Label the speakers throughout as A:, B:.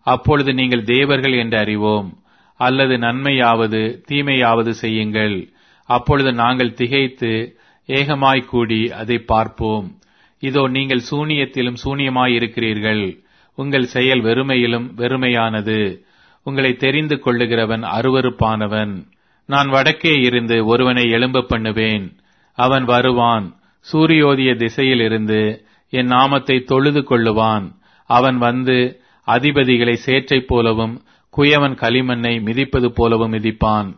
A: அப்பொழுது நீங்கள் தேவர்கள் என்று அறிவோம் அல்லது நன்மையாவது தீமையாவது செய்யுங்கள் அப்பொழுது நாங்கள் திகைத்து ஏகமாய் கூடி அதை பார்ப்போம் இதோ நீங்கள் சூனியத்திலும் சூனியமாய் இருக்கிறீர்கள் உங்கள் செயல் வெறுமையிலும் வெறுமையானது உங்களை தெரிந்து கொள்ளுகிறவன் அருவருப்பானவன் நான் வடக்கே இருந்து ஒருவனை எழும்ப பண்ணுவேன் அவன் வருவான் சூரியோதிய திசையில் இருந்து என் நாமத்தை தொழுது கொள்ளுவான் அவன் வந்து அதிபதிகளை சேற்றைப் போலவும் குயவன் களிமண்ணை மிதிப்பது போலவும் மிதிப்பான்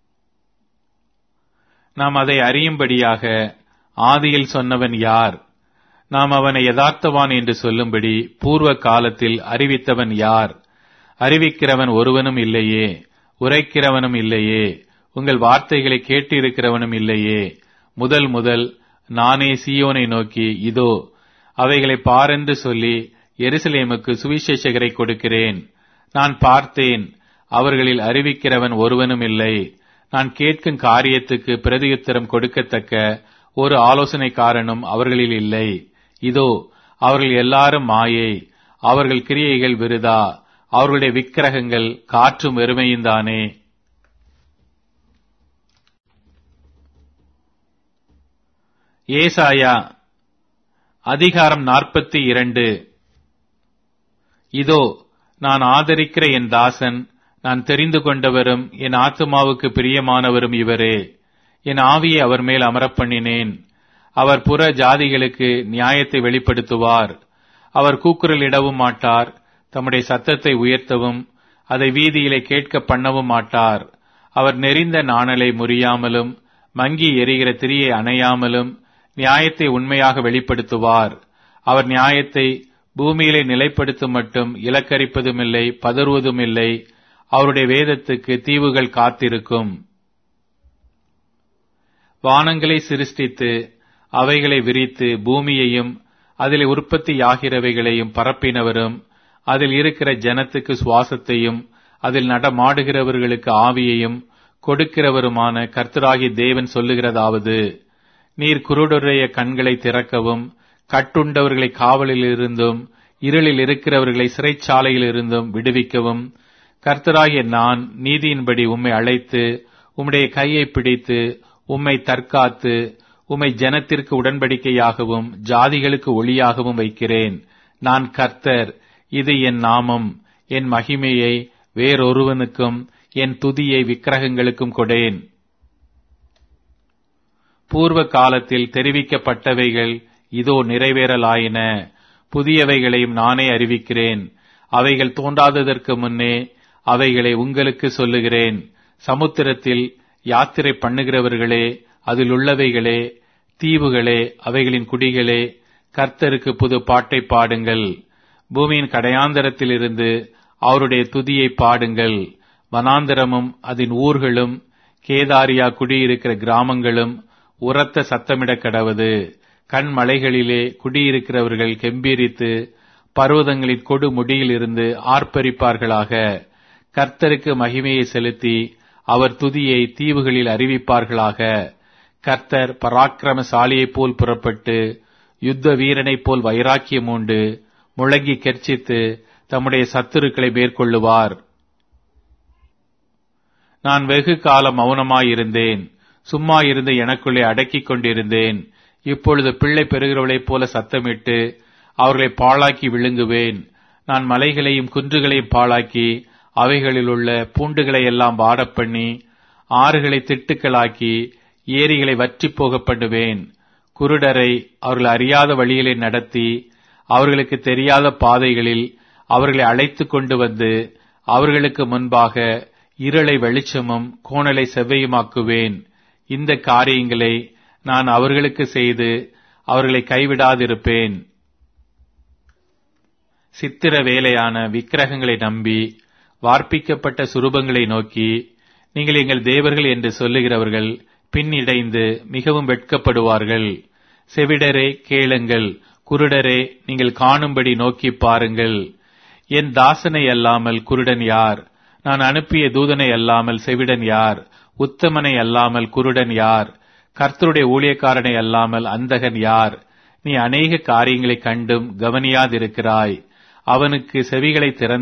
A: நாம் அதை அறியும்படியாக ஆதியில் சொன்னவன் யார் நாம் அவனை யதார்த்தவான் என்று சொல்லும்படி பூர்வ காலத்தில் அறிவித்தவன் யார் அறிவிக்கிறவன் ஒருவனும் இல்லையே உரைக்கிறவனும் இல்லையே உங்கள் வார்த்தைகளை கேட்டிருக்கிறவனும் இல்லையே முதல் முதல் நானே சீயோனை நோக்கி இதோ அவைகளை பாரென்று சொல்லி எருசலேமுக்கு சுவிசேஷகரை கொடுக்கிறேன் நான் பார்த்தேன் அவர்களில் அறிவிக்கிறவன் ஒருவனும் இல்லை நான் கேட்கும் காரியத்துக்கு பிரதியுத்தரம் கொடுக்கத்தக்க ஒரு ஆலோசனைக்காரனும் அவர்களில் இல்லை இதோ அவர்கள் எல்லாரும் மாயை அவர்கள் கிரியைகள் விருதா அவர்களுடைய விக்கிரகங்கள் காற்றும் வெறுமையுந்தானே ஏசாயா அதிகாரம் நாற்பத்தி இரண்டு இதோ நான் ஆதரிக்கிற என் தாசன் நான் தெரிந்து கொண்டவரும் என் ஆத்துமாவுக்கு பிரியமானவரும் இவரே என் ஆவியை அவர் மேல் அமரப் பண்ணினேன் அவர் புற ஜாதிகளுக்கு நியாயத்தை வெளிப்படுத்துவார் அவர் கூக்குரலிடவும் மாட்டார் தம்முடைய சத்தத்தை உயர்த்தவும் அதை வீதியிலே கேட்க பண்ணவும் மாட்டார் அவர் நெறிந்த நாணலை முறியாமலும் மங்கி எரிகிற திரியை அணையாமலும் நியாயத்தை உண்மையாக வெளிப்படுத்துவார் அவர் நியாயத்தை பூமியிலே நிலைப்படுத்தும் மட்டும் இலக்கரிப்பதுமில்லை பதறுவதுமில்லை அவருடைய வேதத்துக்கு தீவுகள் காத்திருக்கும் வானங்களை சிருஷ்டித்து அவைகளை விரித்து பூமியையும் அதில் உற்பத்தியாகிறவைகளையும் பரப்பினவரும் அதில் இருக்கிற ஜனத்துக்கு சுவாசத்தையும் அதில் நடமாடுகிறவர்களுக்கு ஆவியையும் கொடுக்கிறவருமான கர்த்தராகி தேவன் சொல்லுகிறதாவது நீர் குருடுடைய கண்களை திறக்கவும் கட்டுண்டவர்களை காவலில் இருந்தும் இருளில் இருக்கிறவர்களை சிறைச்சாலையில் இருந்தும் விடுவிக்கவும் கர்த்தராகிய நான் நீதியின்படி உம்மை அழைத்து உம்முடைய கையை பிடித்து உம்மை தற்காத்து உம்மை ஜனத்திற்கு உடன்படிக்கையாகவும் ஜாதிகளுக்கு ஒளியாகவும் வைக்கிறேன் நான் கர்த்தர் இது என் நாமம் என் மகிமையை வேறொருவனுக்கும் என் துதியை விக்கிரகங்களுக்கும் கொடேன் பூர்வ காலத்தில் தெரிவிக்கப்பட்டவைகள் இதோ நிறைவேறலாயின புதியவைகளையும் நானே அறிவிக்கிறேன் அவைகள் தோன்றாததற்கு முன்னே அவைகளை உங்களுக்கு சொல்லுகிறேன் சமுத்திரத்தில் யாத்திரை பண்ணுகிறவர்களே அதில் உள்ளவைகளே தீவுகளே அவைகளின் குடிகளே கர்த்தருக்கு புது பாட்டை பாடுங்கள் பூமியின் கடையாந்தரத்திலிருந்து அவருடைய துதியை பாடுங்கள் வனாந்தரமும் அதன் ஊர்களும் கேதாரியா குடியிருக்கிற கிராமங்களும் உரத்த சத்தமிடக் கடவது கண்மலைகளிலே குடியிருக்கிறவர்கள் கெம்பீரித்து பர்வதங்களின் கொடு முடியில் இருந்து ஆர்ப்பரிப்பார்களாக கர்த்தருக்கு மகிமையை செலுத்தி அவர் துதியை தீவுகளில் அறிவிப்பார்களாக கர்த்தர் பராக்கிரமசாலியைப் போல் புறப்பட்டு யுத்த வீரனைப் போல் வைராக்கியம் உண்டு முழங்கி கெர்ச்சித்து தம்முடைய சத்துருக்களை மேற்கொள்ளுவார் நான் வெகு காலம் மௌனமாயிருந்தேன் சும்மா இருந்து எனக்குள்ளே அடக்கிக் கொண்டிருந்தேன் இப்பொழுது பிள்ளை பெறுகிறவளைப் போல சத்தமிட்டு அவர்களை பாழாக்கி விழுங்குவேன் நான் மலைகளையும் குன்றுகளையும் பாழாக்கி அவைகளில் உள்ள பூண்டுகளை எல்லாம் வாடப் பண்ணி ஆறுகளை திட்டுக்களாக்கி ஏரிகளை வற்றிப் போக பண்ணுவேன் குருடரை அவர்கள் அறியாத வழியிலே நடத்தி அவர்களுக்கு தெரியாத பாதைகளில் அவர்களை அழைத்து கொண்டு வந்து அவர்களுக்கு முன்பாக இருளை வெளிச்சமும் கோணலை செவ்வையுமாக்குவேன் இந்த காரியங்களை நான் அவர்களுக்கு செய்து அவர்களை கைவிடாதிருப்பேன் சித்திர வேலையான விக்கிரகங்களை நம்பி வார்ப்பிக்கப்பட்ட சுரூபங்களை நோக்கி நீங்கள் எங்கள் தேவர்கள் என்று சொல்லுகிறவர்கள் பின்னிடைந்து மிகவும் வெட்கப்படுவார்கள் செவிடரே கேளுங்கள் குருடரே நீங்கள் காணும்படி நோக்கி பாருங்கள் என் தாசனை அல்லாமல் குருடன் யார் நான் அனுப்பிய தூதனை அல்லாமல் செவிடன் யார் உத்தமனை அல்லாமல் குருடன் யார் கர்த்தருடைய ஊழியக்காரனை அல்லாமல் அந்தகன் யார் நீ அநேக காரியங்களைக் கண்டும் கவனியாதிருக்கிறாய் அவனுக்கு செவிகளை திறந்து